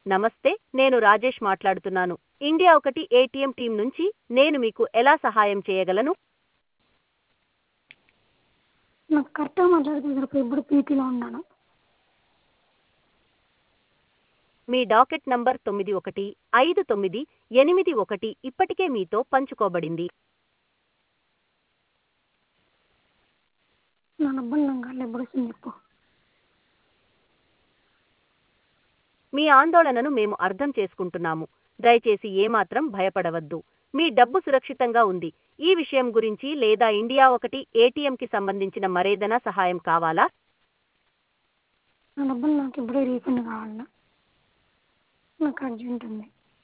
నమస్తే నేను రాజేష్ మాట్లాడుతున్నాను ఇండియా ఒకటి ఏటీఎం టీం నుంచి నేను మీకు ఎలా సహాయం చేయగలను నాకు కరెక్ట్గా మాట్లాడితే సరిపోయి ఇప్పుడు పీపీలో ఉన్నాను మీ డాకెట్ నంబర్ తొమ్మిది ఒకటి ఐదు తొమ్మిది ఎనిమిది ఒకటి ఇప్పటికే మీతో పంచుకోబడింది నా డబ్బులు నాకు కాళ్ళు ఎప్పుడు వస్తుంది చెప్పు మీ ఆందోళనను మేము అర్థం చేసుకుంటున్నాము దయచేసి ఏమాత్రం భయపడవద్దు మీ డబ్బు సురక్షితంగా ఉంది ఈ విషయం గురించి లేదా ఇండియా ఒకటి ఏటీఎంకి సంబంధించిన మరేదైనా సహాయం కావాలా నా డబ్బులు నాకు ఇప్పుడే రీఫండ్ కావాలన్నా నాకు అర్జెంట్ ఉంది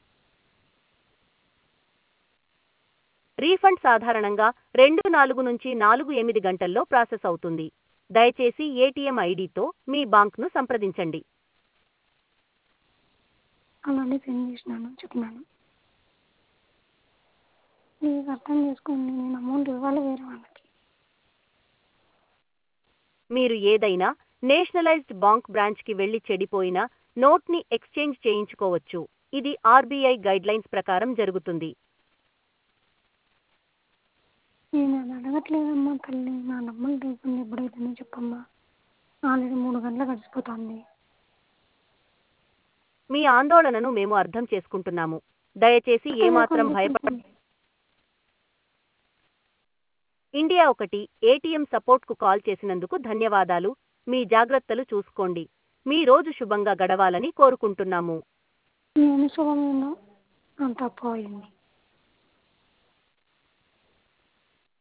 రీఫండ్ సాధారణంగా రెండు నాలుగు నుంచి నాలుగు ఎనిమిది గంటల్లో ప్రాసెస్ అవుతుంది దయచేసి ఏటీఎం ఐడితో మీ బాంక్ను సంప్రదించండి అలానే సెండ్ చేసినాను చెప్పినాను ప్లీజ్ అర్థం చేసుకోండి నేను అమౌంట్ ఇవ్వాలి వేరే వాళ్ళకి మీరు ఏదైనా నేషనలైజ్డ్ బాంక్ బ్రాంచ్కి వెళ్లి చెడిపోయిన నోట్ని ఎక్స్చేంజ్ చేయించుకోవచ్చు ఇది ఆర్బీఐ గైడ్లైన్స్ ప్రకారం జరుగుతుంది నేను అది అడగట్లేదమ్మా తల్లి నా డబ్బులు రీఫండ్ ఎప్పుడైతుందో చెప్పమ్మా ఆల్రెడీ మూడు గంటలు గడిచిపోతుంది మీ ఆందోళనను మేము అర్థం చేసుకుంటున్నాము దయచేసి ఏమాత్రం భయపడ ఇండియా ఒకటి ఏటీఎం సపోర్ట్కు కాల్ చేసినందుకు ధన్యవాదాలు మీ జాగ్రత్తలు చూసుకోండి మీ రోజు శుభంగా గడవాలని కోరుకుంటున్నాము నేను శుభమేనా అంతా పోయింది